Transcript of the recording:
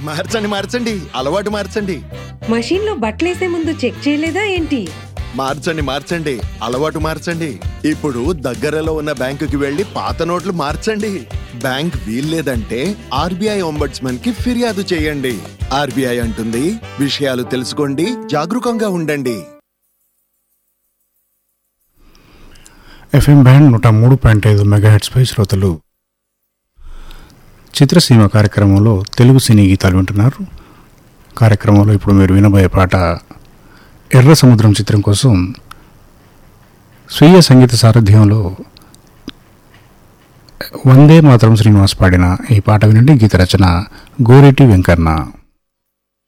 మార్చండి మార్చండి అలవాటు మార్చండి మషీన్లో బట్టలేసే ముందు చెక్ చేయలేదా ఏంటి మార్చండి మార్చండి అలవాటు మార్చండి ఇప్పుడు దగ్గరలో ఉన్న బ్యాంకుకి వెళ్లి పాత నోట్లు మార్చండి బ్యాంక్ వీల్లేదంటే ఆర్బీఐ ఒంబడ్స్మన్ కి ఫిర్యాదు చేయండి ఆర్బీఐ అంటుంది విషయాలు తెలుసుకోండి జాగరూకంగా ఉండండి ఎఫ్ఎం బ్యాండ్ నూట మూడు పాయింట్ ఐదు మెగాహెట్స్పై శ్రోతలు చిత్రసీమ కార్యక్రమంలో తెలుగు సినీ గీతాలు వింటున్నారు కార్యక్రమంలో ఇప్పుడు మీరు వినబోయే పాట ఎర్ర సముద్రం చిత్రం కోసం స్వీయ సంగీత సారథ్యంలో వందే మాతరం శ్రీనివాస్ పాడిన ఈ పాట వినండి గీత రచన గోరెటి వెంకన్న